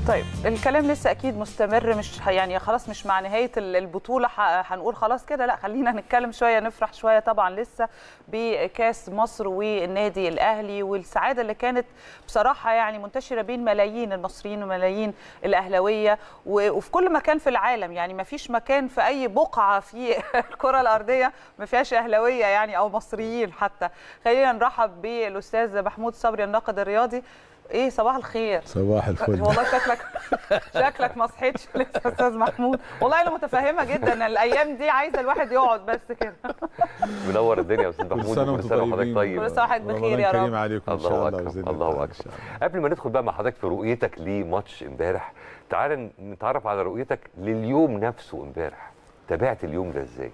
طيب الكلام لسه اكيد مستمر مش ه- يعني خلاص مش مع نهايه ال- البطوله ح- هنقول خلاص كده لا خلينا نتكلم شويه نفرح شويه طبعا لسه بكاس مصر والنادي الاهلي والسعاده اللي كانت بصراحه يعني منتشره بين ملايين المصريين وملايين الاهلاويه و- وفي كل مكان في العالم يعني ما فيش مكان في اي بقعه في الكره الارضيه ما فيهاش اهلاويه يعني او مصريين حتى خلينا نرحب بالاستاذ محمود صبري الناقد الرياضي ايه صباح الخير صباح الفل والله شكلك شكلك ما صحيتش لسه يا استاذ محمود والله انا متفهمه جدا الايام دي عايزه الواحد يقعد بس كده منور الدنيا يا استاذ كل محمود سنه وكل وانتم سنه وحضرتك طيبين طيب كل سنة وحضرتك بخير يا رمضان رب. كريم عليكم ان الله شاء الله أكبر، وزيادة الله كمان إن أكبر. شاء الله. قبل ما ندخل بقى مع حضرتك في رؤيتك لماتش امبارح تعال نتعرف على رؤيتك لليوم نفسه امبارح تابعت اليوم ده ازاي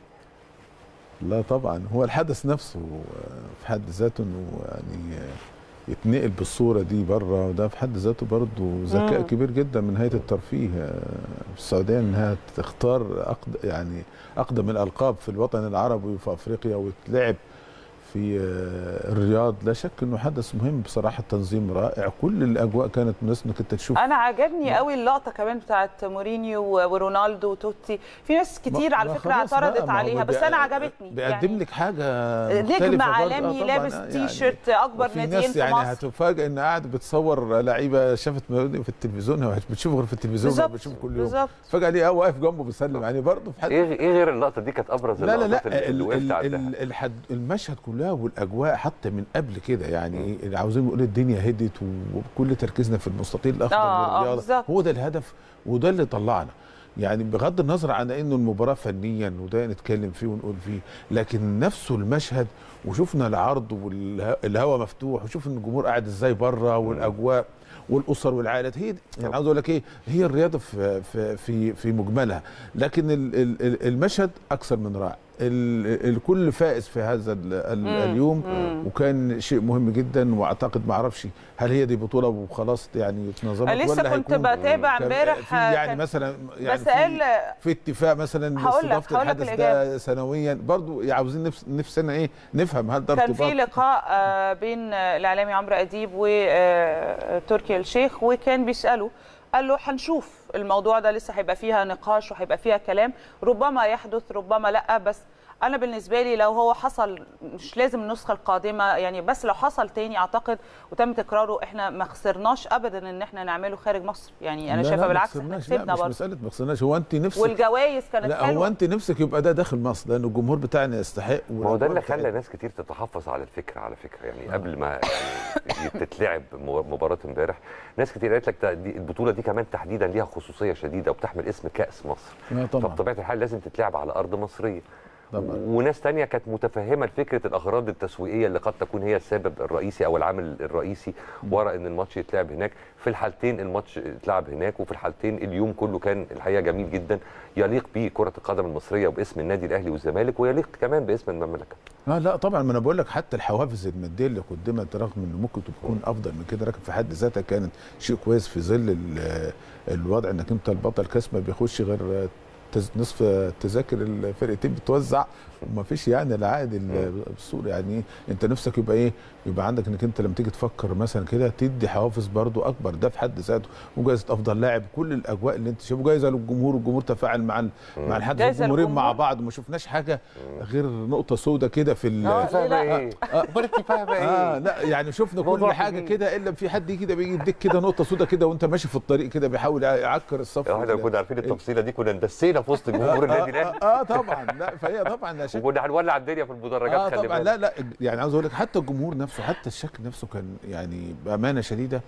لا طبعا هو الحدث نفسه آه، في حد ذاته انه يعني آه، يتنقل بالصوره دي بره وده في حد ذاته برضه ذكاء مم. كبير جدا من هيئه الترفيه آه، في السعوديه انها تختار أقد يعني اقدم الالقاب في الوطن العربي وفي افريقيا وتلعب في آه، الرياض لا شك انه حدث مهم بصراحه التنظيم رائع كل الاجواء كانت مناسبه انك انت تشوف انا عجبني قوي اللقطه كمان بتاعت مورينيو ورونالدو وتوتي في ناس كتير ما- على ما فكره خلاص بقى، اعترضت ما هو عليها بس بي- انا عجبتني بيقدم لك حاجه مختلفه نجم برضه. عالمي آه طبعاً، لابس آه تي يعني شيرت اكبر وفي ناديين ناس في يعني مصر هتفاجئ ان قاعد بتصور لعيبه شافت مورينيو في التلفزيون هو مش بتشوفه غير في التلفزيون بالظبط بتشوفه كل يوم بالظبط فجاه ليه واقف جنبه بيسلم يعني برضه في حد ايه ايه غير اللقطه دي كانت ابرز لا لا اللقطات لا اللي- اللي ال- وقفت ال- عندها ال- الحد المشهد كلها والاجواء حتى من قبل كده يعني إيه، اللي عاوزين نقول الدنيا هدت وكل تركيزنا في المستطيل الاخضر آه، آه، والرياضه بالظبط. هو ده الهدف وده اللي طلعنا يعني بغض النظر عن انه المباراه فنيا وده نتكلم فيه ونقول فيه لكن نفسه المشهد وشفنا العرض والهواء مفتوح وشوف ان الجمهور قاعد ازاي بره والاجواء والاسر والعائلات هي دي يعني عاوز اقول لك ايه هي الرياضه في في في, في مجملها لكن ال- ال- ال- المشهد اكثر من رائع ال- الكل فائز في هذا ال- ال- مم، اليوم مم. وكان شيء مهم جدا واعتقد ما اعرفش هل هي دي بطوله وخلاص يعني اتنظمت لسه ولا كنت هيكون بتابع كان امبارح في يعني كان- مثلا يعني بس في قال في اتفاق مثلا هقول لك- استضافه هقول لك الحدث الإجابة. ده سنويا برضو عاوزين نفس نفسنا ايه نفهم هل ده كان في ارتباط لقاء آه، بين آه، الاعلامي عمرو اديب وتركي الشيخ وكان بيساله قال له هنشوف الموضوع ده لسه هيبقى فيها نقاش وهيبقى فيها كلام ربما يحدث ربما لا بس انا بالنسبه لي لو هو حصل مش لازم النسخه القادمه يعني بس لو حصل تاني اعتقد وتم تكراره احنا ما خسرناش ابدا ان احنا نعمله خارج مصر يعني انا لا، شايفه لا، ما بالعكس احنا خسرناش. لا كسبنا مش برضه مساله ما خسرناش هو انت نفسك والجوائز كانت لا هو حلوه انت نفسك يبقى ده داخل مصر لان الجمهور بتاعنا يستحق ما هو ده اللي والأجواء خلى ناس كتير تتحفظ على الفكره على فكره يعني قبل ما يعني تتلعب م- مباراه امبارح ناس كتير قالت لك ده- دي البطوله دي كمان تحديدا ليها خصوصيه شديده وبتحمل اسم كاس مصر آه طبعا فبطبيعه الحال لازم تتلعب على ارض مصريه طبعا وناس تانية كانت متفهمة لفكرة الأغراض التسويقية اللي قد تكون هي السبب الرئيسي أو العامل الرئيسي وراء إن الماتش يتلعب هناك في الحالتين الماتش اتلعب هناك وفي الحالتين اليوم كله كان الحقيقة جميل جدا يليق به كرة القدم المصرية وباسم النادي الأهلي والزمالك ويليق كمان باسم المملكة لا لا طبعا ما انا بقول لك حتى الحوافز الماديه اللي قدمت رغم انه ممكن تكون افضل من كده لكن في حد ذاتها كانت شيء كويس في ظل ال- الوضع انك انت البطل كاس ما بيخش غير تز- نصف تذاكر الفرقتين بتوزع وما فيش يعني العائد ال- السوري يعني إيه؟ انت نفسك يبقى ايه يبقى عندك انك انت لما تيجي تفكر مثلا كده تدي حوافز برضو اكبر ده في حد ذاته وجائزه افضل لاعب كل الاجواء اللي انت شايفه جائزه للجمهور والجمهور تفاعل مع ال- مع الحدث جايزة الجمهورين مع للجمهور. بعض وما شفناش حاجه غير نقطه سوداء كده في ال- آه، فاهمة لا. إيه؟ أنت فاهمة اه إيه؟ لا يعني شفنا كل موضوع حاجه كبير. كده الا في حد كده بيجي يديك كده نقطه سوداء كده وانت ماشي في الطريق كده بيحاول يعكر الصف احنا لو كنا عارفين التفصيله دي كنا اندسينا في وسط جمهور النادي آه, الاهلي آه, اه طبعا لا فهي طبعا لا شك وكنا هنولع الدنيا في المدرجات اه خلي طبعا بالك لا لا يعني عاوز اقول لك حتى الجمهور نفسه حتى الشكل نفسه كان يعني بامانه شديده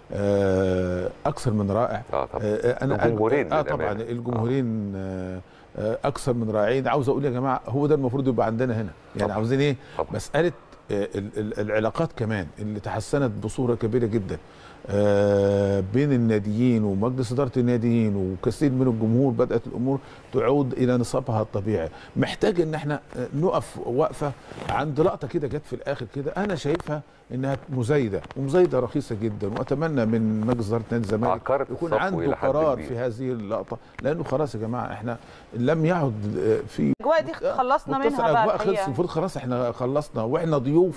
آه اكثر من رائع اه طبعا آه انا الجمهورين اه للأمانة. طبعا الجمهورين آه آه اكثر من رائعين عاوز اقول يا جماعه هو ده المفروض يبقى عندنا هنا يعني طبعا. عاوزين ايه طبعا. مساله آه، ال- ال- العلاقات كمان اللي تحسنت بصوره كبيره جدا آه، بين الناديين ومجلس اداره الناديين وكثير من الجمهور بدات الامور تعود الى نصابها الطبيعي محتاج ان احنا آه، نقف وقفه عند لقطه كده جت في الاخر كده انا شايفها انها مزايده ومزايده رخيصه جدا واتمنى من مجلس اداره نادي الزمالك عكرت يكون الصفو عنده إلى حد قرار كبير. في هذه اللقطه لانه خلاص يا جماعه احنا لم يعد آه، في الاجواء دي خلصنا متصل منها بقى اجواء خلص الحقيقة. المفروض خلاص احنا خلصنا واحنا ضيوف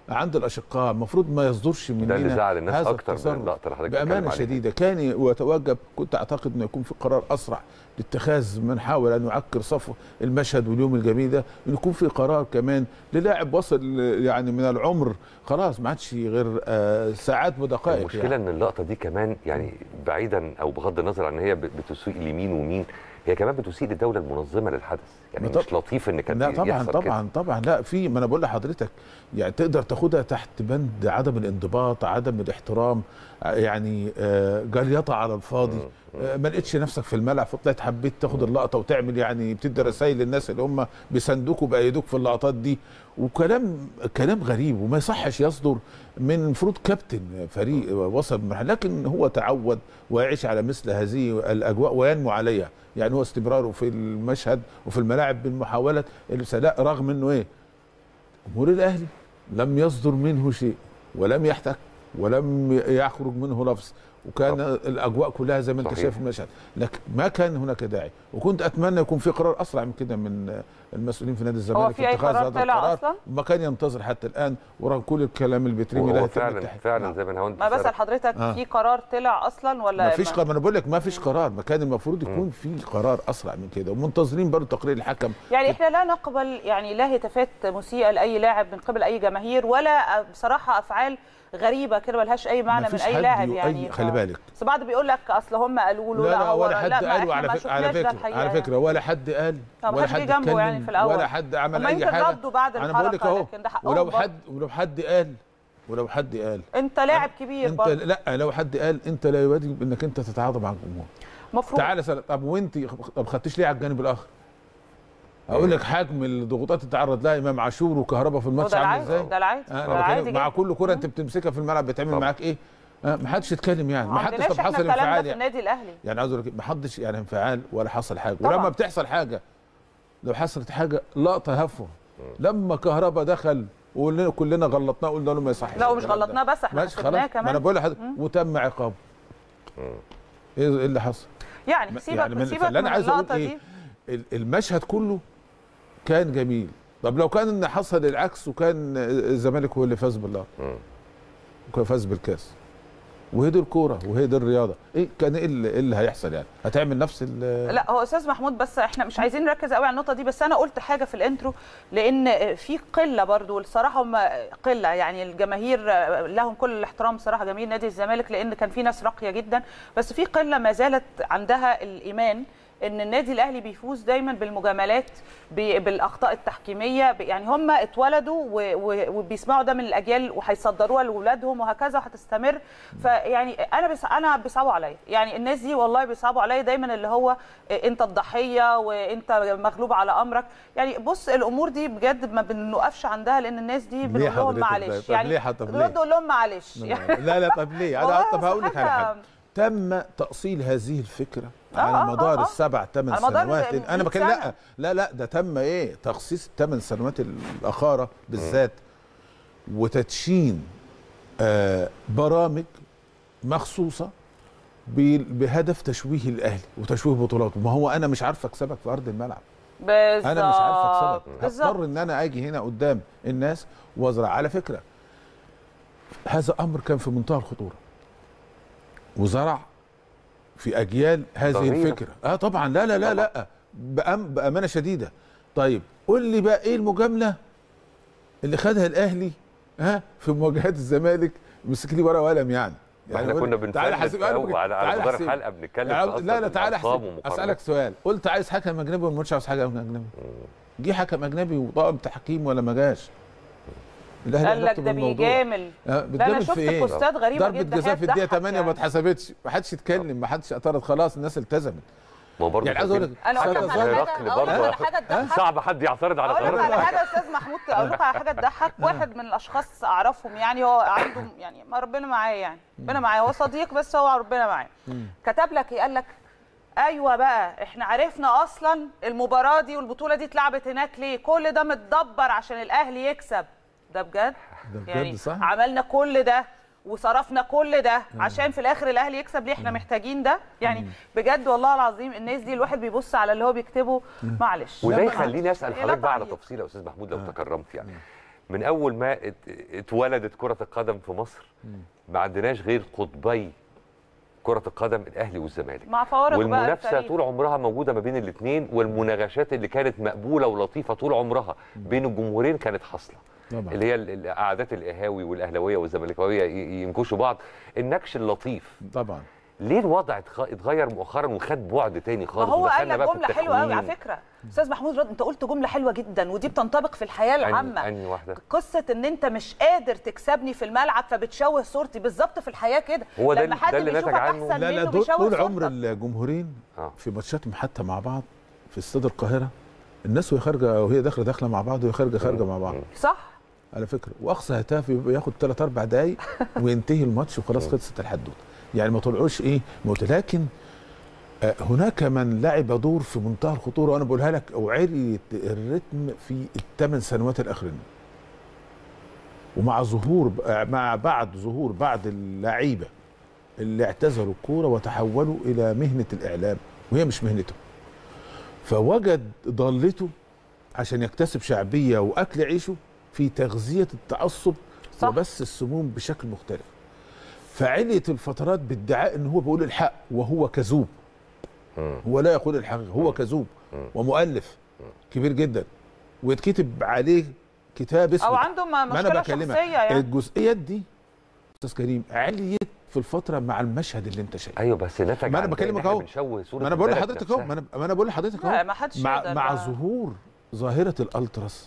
عند الاشقاء المفروض ما يصدرش مننا ده اللي زعل الناس هذا اكتر من التصرف. اللقطه اللي حضرتك بتتكلم بامانه عليها. شديده كان يتوجب كنت اعتقد انه يكون في قرار اسرع لاتخاذ من حاول ان يعكر صفو المشهد واليوم الجميل ده إن يكون في قرار كمان للاعب وصل يعني من العمر خلاص ما عادش غير آه، ساعات ودقائق المشكله يعني. ان اللقطه دي كمان يعني بعيدا او بغض النظر عن هي بتسيء لمين ومين هي كمان بتسيء للدوله المنظمه للحدث يعني ما مش لطيف ان كان لا طبعا يحصل كده. طبعا طبعا لا في ما انا بقول لحضرتك يعني تقدر تاخدها تحت بند عدم الانضباط عدم الاحترام آه، يعني آه، جليطه على الفاضي آه، ما لقيتش نفسك في الملعب فطلعت حبيت تاخد اللقطه وتعمل يعني بتدي رسائل للناس اللي هم بيساندوك وبايدوك في اللقطات دي وكلام كلام غريب وما يصحش يصدر من المفروض كابتن فريق وصل بمرحله لكن هو تعود ويعيش على مثل هذه الاجواء وينمو عليها يعني هو استمراره في المشهد وفي الملاعب بالمحاوله اللي لا رغم انه ايه جمهور الاهلي لم يصدر منه شيء ولم يحتك ولم يخرج منه لفظ وكان طبعا. الاجواء كلها زي ما انت صحيح. شايف المشهد لكن ما كان هناك داعي وكنت اتمنى يكون في قرار اسرع من كده من المسؤولين في نادي الزمالك في أي اتخاذ قرار هذا طلع القرار أصلاً؟ وما كان ينتظر حتى الان ورغم كل الكلام اللي بيترمي لا وهو يتم فعلا التحقيق. فعلا نعم. زي ما انا هوند ما بسال حضرتك آه. في قرار طلع اصلا ولا ما فيش قرار ما انا بقول لك ما فيش قرار ما كان المفروض يكون في قرار اسرع من كده ومنتظرين برضه تقرير الحكم يعني احنا لا نقبل يعني لا هتافات مسيئه لاي لاعب من قبل اي جماهير ولا بصراحه افعال غريبه كده ملهاش اي معنى من مفيش اي حد لاعب يؤي- يعني خلي بالك. بس بعض بيقول لك اصل هم قالوا له لا لا هو ولا حد لا ما قال احنا وعلى ما فكره على شفناش ده فكره الحقيقة على يعني. فكره ولا حد قال طب ولا محدش حد جه جنبه يعني اتكلم في الأول. ولا حد عمل هما اي يمكن حاجه ردوا بعد انا بقول لك الحلقة، اهو لكن ده حقهم ولو برضه. حد ولو حد قال ولو حد قال انت لاعب كبير انت برضه لا لو حد قال انت لا يواجب انك انت تتعاطى مع الجمهور المفروض تعالى سأل طب وانت طب خدتش ليه على الجانب الاخر اقول لك حجم الضغوطات اللي تعرض لها امام عاشور وكهربا في الماتش ده عامل العادي ازاي ده العادي آه، ده أنا العادي بكلم- مع جدا. كل كره انت بتمسكها في الملعب بتعمل طبعا. معاك ايه آه، ما حدش يتكلم يعني ما ما حدش عندناش طب احنا حصل الكلام ده انفعال في يعني النادي الاهلي يعني عاوز اقول لك ما حدش يعني انفعال ولا حصل حاجه طبعا. ولما بتحصل حاجه لو حصلت حاجه لقطه هفوه لما كهربا دخل وقلنا كلنا غلطناه قلنا له ما يصحش لا ومش الكلام ده. غلطناه بس احنا ماشي حسبناه خلاص ما كمان انا بقول لحضرتك وتم عقابه ايه إيه اللي حصل؟ يعني سيبك يعني من سيبك فاللي من انا عايز اقول اللقطه ايه دي ال- المشهد كله كان جميل طب لو كان ان حصل العكس وكان الزمالك هو اللي فاز بالله مم. وكان فاز بالكاس وهي دي الكوره وهي دي الرياضه ايه كان ايه اللي, إيه اللي هيحصل يعني هتعمل نفس ال- لا هو استاذ محمود بس احنا مش عايزين نركز قوي على النقطه دي بس انا قلت حاجه في الانترو لان في قله برضو والصراحه هم قله يعني الجماهير لهم كل الاحترام صراحه جماهير نادي الزمالك لان كان في ناس راقيه جدا بس في قله ما زالت عندها الايمان ان النادي الاهلي بيفوز دايما بالمجاملات ب- بالاخطاء التحكيميه ب- يعني هم اتولدوا و- و- وبيسمعوا ده من الاجيال وهيصدروها لاولادهم وهكذا وهتستمر فيعني انا بس انا بيصعبوا عليا يعني الناس دي والله بيصعبوا عليا دايما اللي هو انت الضحيه وانت مغلوب على امرك يعني بص الامور دي بجد ما بنوقفش عندها لان الناس دي ليه بنقول لهم حضرتك معلش طيب يعني ليه حضرتك ليه؟ نقول نقول لهم معلش يعني لا لا طب ليه انا والله طب هقول لك على حاجة- حاجه تم تاصيل هذه الفكره آه، على آه، مدار آه. السبع ثمان على مدار سنوات مئة انا بكلم لا سنة. لا لا ده تم ايه تخصيص الثمان سنوات الاخاره بالذات وتدشين آه برامج مخصوصه ب- بهدف تشويه الاهلي وتشويه بطولاته ما هو انا مش عارف اكسبك في ارض الملعب بالظبط انا مش عارف اكسبك بالظبط هضطر ان انا اجي هنا قدام الناس وازرع على فكره هذا امر كان في منتهى الخطوره وزرع في اجيال هذه ضريرة. الفكره اه طبعا لا لا لا لا بأم بامانه شديده طيب قول لي بقى ايه المجامله اللي خدها الاهلي ها في مواجهات الزمالك مسك لي ورقه وقلم يعني ما احنا قول- كنا تعالى بنفلت حاسب- أنا في- بقول- على على تعالى مدار حاسب. الحلقه بنتكلم يا في عم- أصلاً لا لا تعالى الأرقام احسب ومقارنات. اسالك سؤال قلت عايز حكم اجنبي ولا مش عاوز حكم اجنبي جه حكم اجنبي وطاقم تحكيم ولا ما جاش الاهلي قال لك علاقته ده بالموضوع. بيجامل آه، ده انا بتجامل شفت في ايه بوستات غريبه ضربه جدا جزاء في الدقيقه هتضحك 8 ما يعني. اتحسبتش ما حدش يتكلم ما حدش اعترض خلاص الناس التزمت ما هو برضه يعني عايز اقول لك انا اقول لك أستاذ على زهر- حاجه اقول لك على حاجه تضحك صعب حد يعترض على اقول لك قرار على حاجه يا استاذ محمود اقول لك على حاجه تضحك واحد من الاشخاص اعرفهم يعني هو عنده يعني ما ربنا معاه يعني ربنا معاه هو صديق بس هو ربنا معاه كتب لك ايه قال لك ايوه بقى احنا عرفنا اصلا المباراه دي والبطوله دي اتلعبت هناك ليه كل ده متدبر عشان الاهلي يكسب ده بجد ده بجد يعني صح عملنا كل ده وصرفنا كل ده عشان في الاخر الاهلي يكسب ليه احنا محتاجين ده يعني بجد والله العظيم الناس دي الواحد بيبص على اللي هو بيكتبه معلش وده لا، يخليني اسال لا حضرتك بقى على تعليق. تفصيله يا استاذ محمود لو تكرمت يعني من اول ما ات- اتولدت كره القدم في مصر ما عندناش غير قطبي كره القدم الاهلي والزمالك مع فوارق بقى والمنافسه التاريخ. طول عمرها موجوده ما بين الاثنين والمناغشات اللي كانت مقبوله ولطيفه طول عمرها بين الجمهورين كانت حاصله طبعا اللي هي ال- ال- قعدات القهاوي والاهلاويه والزملكاويه ي- ينكشوا بعض النكش اللطيف طبعا ليه الوضع اتخ- اتغير مؤخرا وخد بعد تاني ما خالص هو قال ودخلنا لك بقى في جمله حلوه قوي على التخوين. فكره استاذ محمود رد انت قلت جمله حلوه جدا ودي بتنطبق في الحياه أنهي- العامه انهي واحده قصه ان انت مش قادر تكسبني في الملعب فبتشوه صورتي بالظبط في الحياه كده هو ده لما ال- حد ده اللي بيشوفك نتج عنه. احسن لا لا منه دول, بيشوه طول عمر صورتك. الجمهورين اه في ماتشاتهم حتى مع بعض في استاد القاهره الناس وهي خارجه وهي داخله داخله مع بعض وهي خارجه خارجه مع بعض صح على فكره واقصى هتاف يبقى ياخد 3 4 دقائق وينتهي الماتش وخلاص خلصت الحدوته يعني ما طلعوش ايه موت لكن آه، هناك من لعب دور في منتهى الخطوره وانا بقولها لك وعري الريتم في الثمان سنوات الاخرين ومع ظهور مع بعد ظهور بعض اللعيبه اللي اعتزلوا الكوره وتحولوا الى مهنه الاعلام وهي مش مهنته فوجد ضالته عشان يكتسب شعبيه واكل عيشه في تغذيه التعصب صح. وبث السموم بشكل مختلف فعليت الفترات بادعاء ان هو بيقول الحق وهو كذوب مم. هو لا يقول الحقيقه هو كذوب مم. ومؤلف كبير جدا ويتكتب عليه كتاب اسمه او عنده م- ما انا مشكله بكلمك شخصيه يعني الجزئيات دي استاذ كريم عليت في الفتره مع المشهد اللي انت شايفه ايوه بس نتج ما أنا عن ده بكلمك إن إحنا أهو. بنشوه صوره ما انا بقول البلد لحضرتك اهو نفسها. ما انا ما انا بقول لحضرتك لا اهو ما حدش مع يقدر مع بقى. ظهور ظاهره الالتراس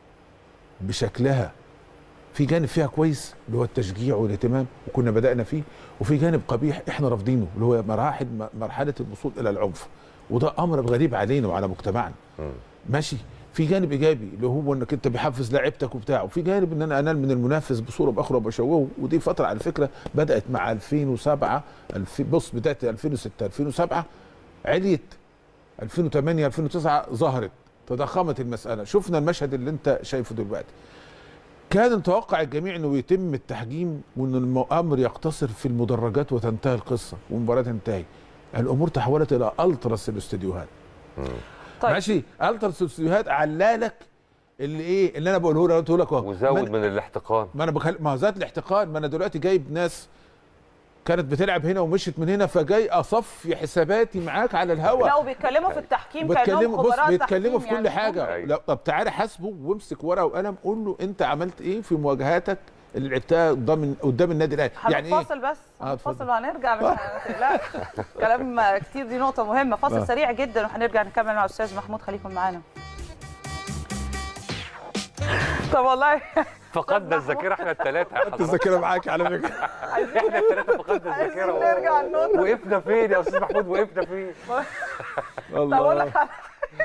بشكلها في جانب فيها كويس اللي هو التشجيع والاهتمام وكنا بدانا فيه وفي جانب قبيح احنا رافضينه اللي هو مراحل مرحله الوصول الى العنف وده امر غريب علينا وعلى مجتمعنا مم. ماشي في جانب ايجابي اللي هو انك انت بيحفز لاعيبتك وبتاع وفي جانب ان انا انال من المنافس بصوره باخرى وبشوهه ودي فتره على فكره بدات مع 2007 الف... بص بدايه 2006 2007 عليت 2008 2009 ظهرت تضخمت المساله شفنا المشهد اللي انت شايفه دلوقتي كان متوقع الجميع انه يتم التحجيم وان الامر يقتصر في المدرجات وتنتهي القصه والمباراه تنتهي الامور تحولت الى التراس الاستديوهات طيب ماشي التراس الاستديوهات علالك اللي ايه اللي انا بقوله لك قلته لك اهو وزود ما- من الاحتقان ما انا بخل... ما هو ذات الاحتقان ما انا دلوقتي جايب ناس كانت بتلعب هنا ومشيت من هنا فجاي اصفي حساباتي معاك على الهوا لا وبيتكلموا في التحكيم كانهم بيتكلموا بص خبراء بيتكلموا في تحكيم كل يعني. حاجه أيوة. لا طب تعالى حاسبه وامسك ورقه وقلم قول له انت عملت ايه في مواجهاتك اللي لعبتها قدام قدام النادي الاهلي يعني ايه هنفصل بس آه، هنفصل اتفضل. وهنرجع مش ما تقلقش كلام كتير دي نقطة مهمة فاصل آه. سريع جدا وهنرجع نكمل مع الأستاذ محمود خليكم معانا طب والله فقدنا الذاكره احنا الثلاثه انت الذاكره معاك على فكره احنا الثلاثه فقدنا عايزين الذاكره نرجع للنقطة. وقفنا فين يا استاذ محمود وقفنا فين طب أقول لك على-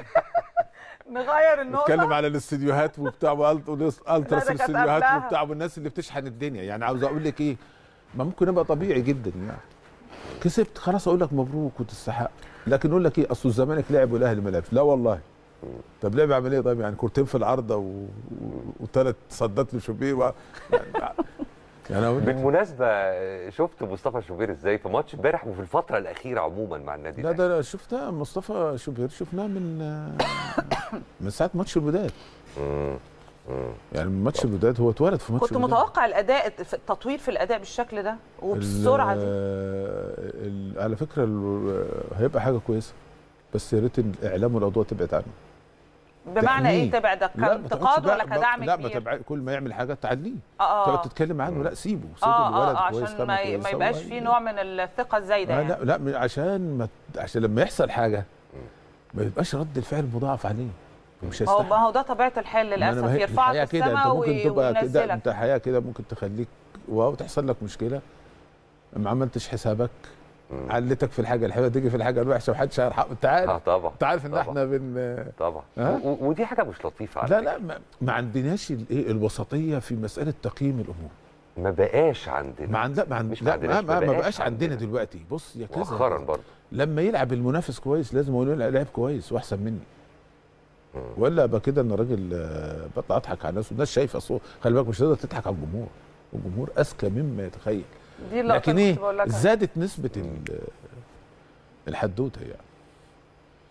نغير النقطة اتكلم على الاستديوهات وبتاع والت- والتراس لا، ده كانت الاستديوهات قبلها. وبتاع والناس اللي بتشحن الدنيا يعني عاوز اقول لك ايه ما ممكن ابقى طبيعي جدا يعني كسبت خلاص اقول لك مبروك وتستحق لكن اقول لك ايه اصل الزمالك لعب والاهلي ما لعبش لا والله طب لعب عمل ايه طيب يعني كورتين في العارضه و... و... وثلاث صدات لشوبير و... يعني يعني أقول لك- بالمناسبه شفت مصطفى شوبير ازاي في ماتش امبارح وفي الفتره الاخيره عموما مع النادي لا الأهلي. ده أنا شفتها مصطفى شوبير شفناه من من ساعه ماتش الوداد مم. مم. يعني من ماتش الوداد هو اتولد في ماتش كنت الوداد. متوقع الأداء في التطوير في الأداء بالشكل ده وبالسرعة دي ال- ال- على فكره ال- هيبقى حاجه كويسه بس يا ريت الاعلام والاضواء تبعد عنه بمعنى إيه تأنيه. تبع ده لا، ما كانتقاد تقعدش ولا بقى- كدعم لا ما كبير؟ تبع كل ما يعمل حاجه تعليه اه تقعد اه تتكلم عنه لا سيبه سيبه اه الولد اه كويس عشان كان ما, كويس ما هو يبقاش هي- فيه نوع من الثقة الزايدة آه يعني لا لا عشان ما عشان لما يحصل حاجه ما يبقاش رد الفعل مضاعف عليه مش ما هو هيستحمل ما هو ده طبيعة الحال ما أنا ما للأسف هي- يرفعك الحياة كده انت السماء ممكن وي- تبقى كده وينزلك انت الحياه كده ممكن تخليك واو تحصل لك مشكله ما عملتش حسابك مم. علتك في الحاجه الحلوه تيجي في الحاجه الوحشه ومحدش هيرحم انت اه عارف طبعا انت عارف ان طبعا. احنا بن طبعا ها؟ و- و- ودي حاجه مش لطيفه على لا فكرة. لا ما, ما عندناش الايه الوسطيه في مساله تقييم الامور ما بقاش عندنا ما عند ما عند مش لا ما ما, عندناش، ما, ما ما بقاش بقاش عندنا عندنا. دلوقتي بص يا كذا مؤخرا برضه لما يلعب المنافس كويس لازم اقول له لعب كويس واحسن مني مم. ولا ابقى كده ان راجل آه، بطلع اضحك على الناس والناس شايفه صوت خلي بالك مش هتقدر تضحك على الجمهور الجمهور اذكى مما يتخيل دي اللقطة لكن اللي ايه كنت بقول لك عليها. زادت نسبه ال- الحدوته يعني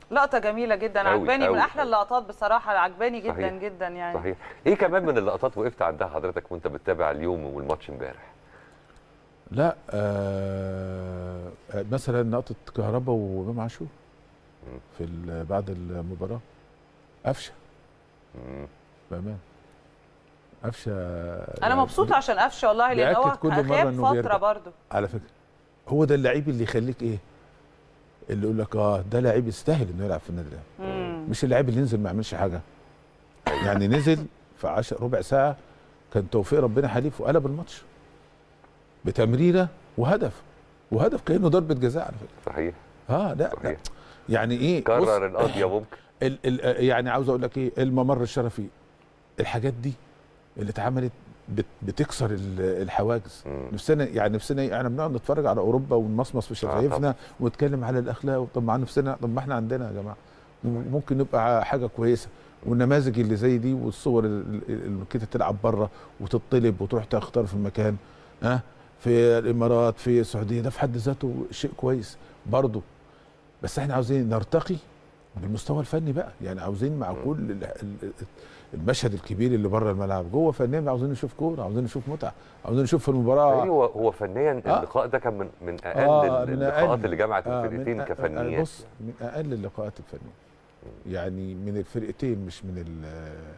لقطه جميله جدا أوي، عجباني من أوي، احلى أوي. اللقطات بصراحه عجباني جدا صحيح. جدا يعني صحيح ايه كمان من اللقطات وقفت عندها حضرتك وانت بتتابع اليوم والماتش امبارح لا آه مثلا نقطه كهرباء وامام عاشور في ال- بعد المباراه قفشه مم. بامان قفشه انا يعني مبسوطه عشان قفشه والله لان هو بيأكد كل مرة غاب إنه فتره بيرجع. برضه على فكره هو ده اللعيب اللي يخليك ايه اللي يقول لك اه ده لعيب يستاهل انه يلعب في النادي الاهلي مم. مش اللعيب اللي ينزل ما يعملش حاجه يعني نزل في 10 ربع ساعه كان توفيق ربنا حليف وقلب الماتش بتمريره وهدف وهدف كانه ضربه جزاء على فكره صحيح اه لا, لا صحيح يعني ايه بص، كرر القضيه ممكن ال ال يعني عاوز اقول لك ايه الممر الشرفي الحاجات دي اللي اتعملت بت بتكسر ال- الحواجز مم. نفسنا يعني نفسنا ايه احنا بنقعد نتفرج على اوروبا ونمصمص في شفايفنا ونتكلم على الاخلاق طب ما نفسنا طب ما احنا عندنا يا جماعه ممكن نبقى حاجه كويسه والنماذج اللي زي دي والصور ال- ال- اللي كده تلعب بره وتطلب وتروح تختار في المكان ها في الامارات في السعوديه ده في حد ذاته شيء كويس برضه بس احنا عاوزين نرتقي بالمستوى الفني بقى يعني عاوزين مع كل ال- ال- المشهد الكبير اللي بره الملعب جوه فنيا عاوزين نشوف كوره عاوزين نشوف متعه عاوزين نشوف في المباراه هو هو فنيا آه. اللقاء ده كان من من اقل آه، من اللقاءات أقل. اللي جمعت آه، الفرقتين من أ- كفنيات بص من اقل اللقاءات الفنيه يعني من الفرقتين مش من ال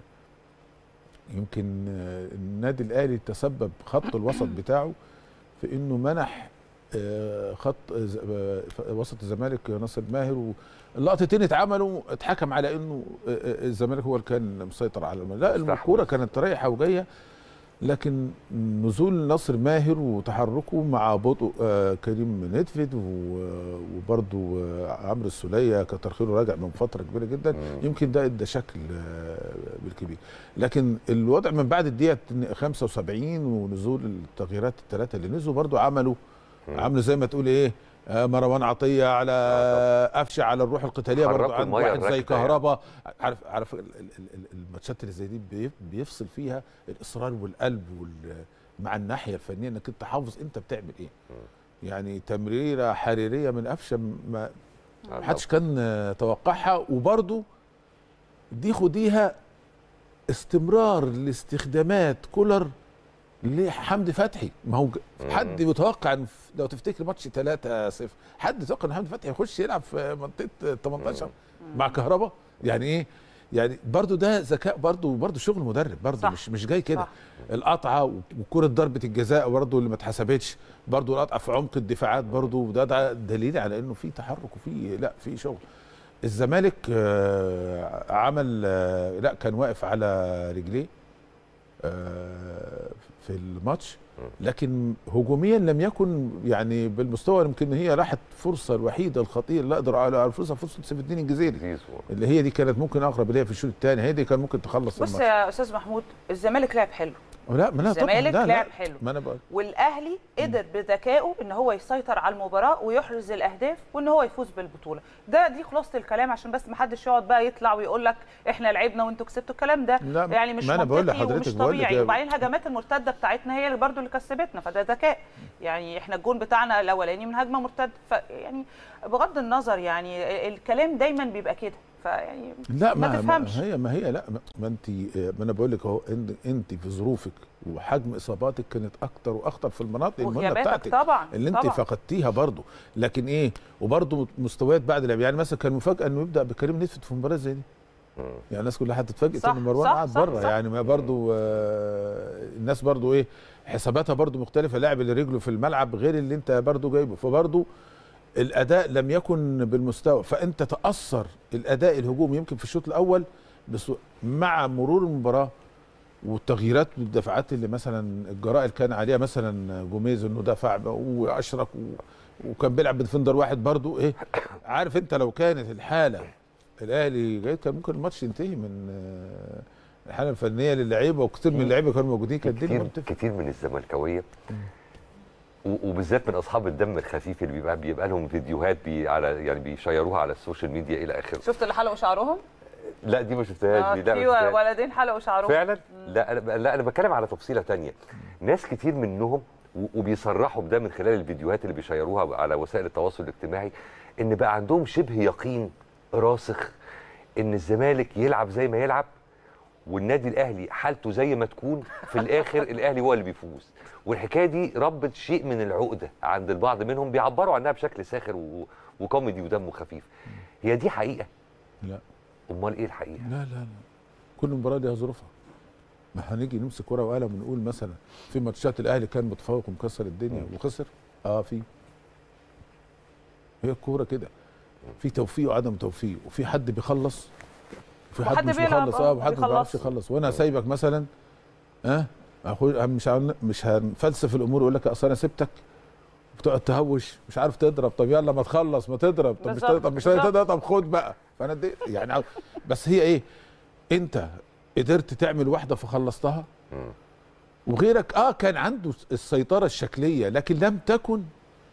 يمكن آه، النادي الاهلي تسبب خط الوسط بتاعه في انه منح آه، خط آه، ز- آه، وسط الزمالك ناصر ماهر واللقطتين اتعملوا اتحكم على انه آه، آه، الزمالك هو اللي كان مسيطر على الملعب لا مستحوذ. الكوره كانت رايحه وجايه لكن نزول ناصر ماهر وتحركه مع بطء آه، كريم نيدفيد و- وبرضه آه، عمرو السوليه كتر خيره راجع من فتره كبيره جدا مم. يمكن ده ادى شكل آه، بالكبير لكن الوضع من بعد الدقيقه 75 ونزول التغييرات الثلاثه اللي نزلوا برضه عملوا مم. عملوا زي ما تقول ايه آه، مروان عطيه على قفشه على الروح القتاليه برضه حركوا عند المية واحد زي الراكدة يعني. كهربا عارف عارف ال- ال- ال- الماتشات اللي زي دي بيف- بيفصل فيها الاصرار والقلب وال مع الناحيه الفنيه انك انت حافظ انت بتعمل ايه يعني تمريره حريريه من قفشه ما آه، ما حدش كان آه، توقعها وبرضه دي خديها استمرار لاستخدامات كولر لحمدي فتحي ما هو ج- مم. حد متوقع إن ف- لو تفتكر ماتش 3 0 حد يتوقع ان حمدي فتحي يخش يلعب في منطقه 18 مع كهربا يعني ايه يعني برضو ده ذكاء برضو برضو شغل مدرب برضو صح. مش مش جاي كده صح. القطعه وكره ضربه الجزاء برضو اللي ما اتحسبتش برضو القطعه في عمق الدفاعات برضو وده ده دليل على انه في تحرك وفي لا في شغل الزمالك آه، عمل آه، لا كان واقف على رجليه آه، في الماتش لكن هجوميا لم يكن يعني بالمستوى يمكن هي راحت فرصه الوحيده الخطيره اللي اقدر على الفرصه فرصه سيف الدين الجزيري زيزو. اللي هي دي كانت ممكن اقرب ليها في الشوط الثاني هي دي كان ممكن تخلص بص الماتش يا استاذ محمود الزمالك لعب حلو لا ما لا طبعا الزمالك لا لعب لا حلو ما انا بقول والاهلي قدر بذكائه ان هو يسيطر على المباراه ويحرز الاهداف وان هو يفوز بالبطوله ده دي خلاصه الكلام عشان بس ما حدش يقعد بقى يطلع ويقول لك احنا لعبنا وانتوا كسبتوا الكلام ده لا، يعني مش ما أنا بقول منطقي لحضرتك ومش بقول لك طبيعي يا- وبعدين الهجمات المرتده بتاعتنا هي اللي برضو اللي كسبتنا فده ذكاء يعني احنا الجون بتاعنا الاولاني من هجمه مرتده فيعني بغض النظر يعني الكلام دايما بيبقى كده فيعني لا ما ما, تفهمش. ما هي ما هي لا ما- ما انت ما انا بقول لك اهو إن- انت في ظروفك وحجم اصاباتك كانت اكتر واخطر في المناطق المهمه وغياباتك بتاعتك طبعا اللي انت طبعا. فقدتيها برضو لكن ايه وبرضو مستويات بعد اللعب يعني مثلا كان مفاجاه انه يبدا بكريم نسفت في مباراه زي دي مم. يعني الناس كلها هتتفاجئ صح، ان مروان صح، قاعد صح، بره صح. يعني ما برضو آه الناس برضو ايه حساباتها برضو مختلفه لاعب اللي رجله في الملعب غير اللي انت برضو جايبه فبرضو الاداء لم يكن بالمستوى فانت تاثر الاداء الهجومي يمكن في الشوط الاول بس مع مرور المباراه والتغييرات والدفعات اللي مثلا الجراء اللي كان عليها مثلا جوميز انه دفع واشرك و... وكان بيلعب بديفندر واحد برضو ايه عارف انت لو كانت الحاله الاهلي جاي كان ممكن الماتش ينتهي من آه، الحاله الفنيه للعيبه وكتير من اللعيبه كانوا موجودين كانت الدنيا كتير مرتفعه كتير من الزملكاويه و- وبالذات من اصحاب الدم الخفيف اللي بيبقى بيبقى لهم فيديوهات بي على يعني بيشيروها على السوشيال ميديا الى اخره شفت اللي حلقوا شعرهم؟ لا دي ما شفتهاش آه، دي لا ما في شفتهاش. ولدين حلقوا شعرهم فعلا لا انا لا انا بتكلم على تفصيله تانية ناس كتير منهم و- وبيصرحوا بده من خلال الفيديوهات اللي بيشيروها على وسائل التواصل الاجتماعي ان بقى عندهم شبه يقين راسخ ان الزمالك يلعب زي ما يلعب والنادي الاهلي حالته زي ما تكون في الاخر الاهلي هو اللي بيفوز والحكايه دي ربت شيء من العقده عند البعض منهم بيعبروا عنها بشكل ساخر و... وكوميدي ودمه خفيف هي دي حقيقه لا امال ايه الحقيقه لا لا لا كل مباراه ليها ظروفها ما هنيجي نمسك ورقه وقلم ونقول مثلا في ماتشات الاهلي كان متفوق ومكسر الدنيا وخسر اه في هي الكوره كده في توفيق وعدم توفيق وفي حد بيخلص وفي حد وحد مش بيلعب، بيخلص آه، اه وحد ما بيعرفش بيخلص. يخلص وانا سايبك مثلا اه أخوي مش هن- مش هنفلسف الامور ويقول لك اصل انا سبتك بتقعد تهوش مش عارف تضرب طب يلا ما تخلص ما تضرب طب مش بالظبط، طب مش راضي بالظبط. تضرب طب خد بقى فانا دي يعني عاو- بس هي ايه انت قدرت تعمل واحده فخلصتها مم. وغيرك اه كان عنده السيطره الشكليه لكن لم تكن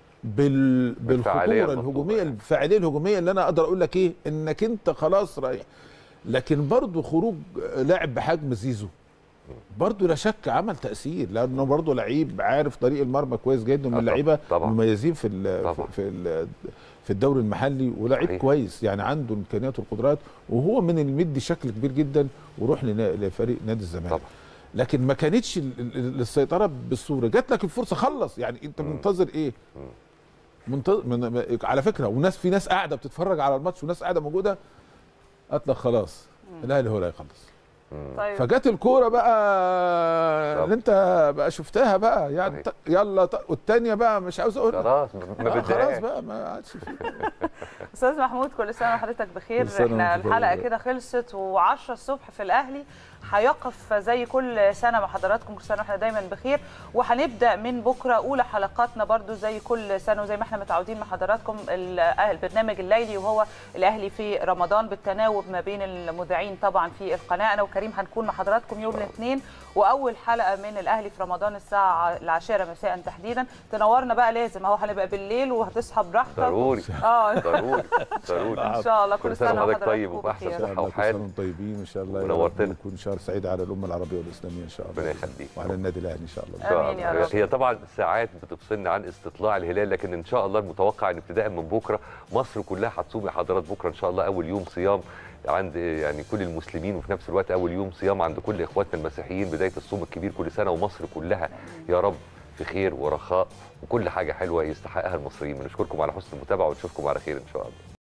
بال بالفعالية بالخطوره المطلوبة الهجوميه يعني. الفاعليه الهجوميه اللي انا اقدر اقول لك ايه انك انت خلاص رايح لكن برضو خروج لاعب بحجم زيزو برضو لا شك عمل تاثير لانه برضو لعيب عارف طريق المرمى كويس جدا من آه اللعيبه طبعاً. المميزين في ال طبعاً. في ال في الدوري المحلي ولاعيب صحيح. كويس يعني عنده الامكانيات والقدرات وهو من المدي شكل كبير جدا وروح لنا- لفريق نادي الزمالك طبعا لكن ما كانتش ال- ال- السيطره بالصوره جات لك الفرصه خلص يعني انت منتظر ايه منتظر من من- على فكره وناس في ناس قاعده بتتفرج على الماتش وناس قاعده موجوده قالت لك خلاص الاهلي هو اللي هيخلص طيب فجت الكوره بقى طب. اللي انت بقى شفتها بقى يعني صحيح. ط- يلا ط- والتانيه بقى مش عاوز اقول لك. خلاص ما آه، خلاص بدهاش بقى ما عادش في استاذ محمود كل سنه وحضرتك بخير كل سنة احنا وأنت الحلقه طيب. كده خلصت و10 الصبح في الاهلي هيقف زي كل سنه مع حضراتكم كل سنه واحنا دايما بخير وهنبدا من بكره اولى حلقاتنا برضو زي كل سنه وزي ما احنا متعودين مع حضراتكم ال- البرنامج الليلي وهو الاهلي في رمضان بالتناوب ما بين المذيعين طبعا في القناه انا وكريم هنكون مع حضراتكم يوم الاثنين واول حلقه من الاهلي في رمضان الساعه العاشره مساء تحديدا تنورنا بقى لازم اهو هنبقى بالليل وهتصحى براحتك ضروري اه ضروري ضروري ان شاء الله كل سنة وحضرتك طيب وحضراتكم وبأحسن بخير. ان شاء صحة الله كل وحال. سنه وانتم طيبين ان شاء الله يا رب ونورتنا. يكون شهر سعيد على الامه العربيه والاسلاميه ان شاء الله ربنا يخليك وعلى النادي الاهلي ان شاء الله إن شاء آمين يا الله. رب. هي طبعا ساعات بتفصلنا عن استطلاع الهلال لكن ان شاء الله المتوقع ان ابتداء من بكره مصر كلها هتصوم يا حضرات بكره ان شاء الله اول يوم صيام عند يعني كل المسلمين وفي نفس الوقت اول يوم صيام عند كل اخواتنا المسيحيين بدايه الصوم الكبير كل سنه ومصر كلها يا رب في خير ورخاء وكل حاجه حلوه يستحقها المصريين بنشكركم على حسن المتابعه ونشوفكم على خير ان شاء الله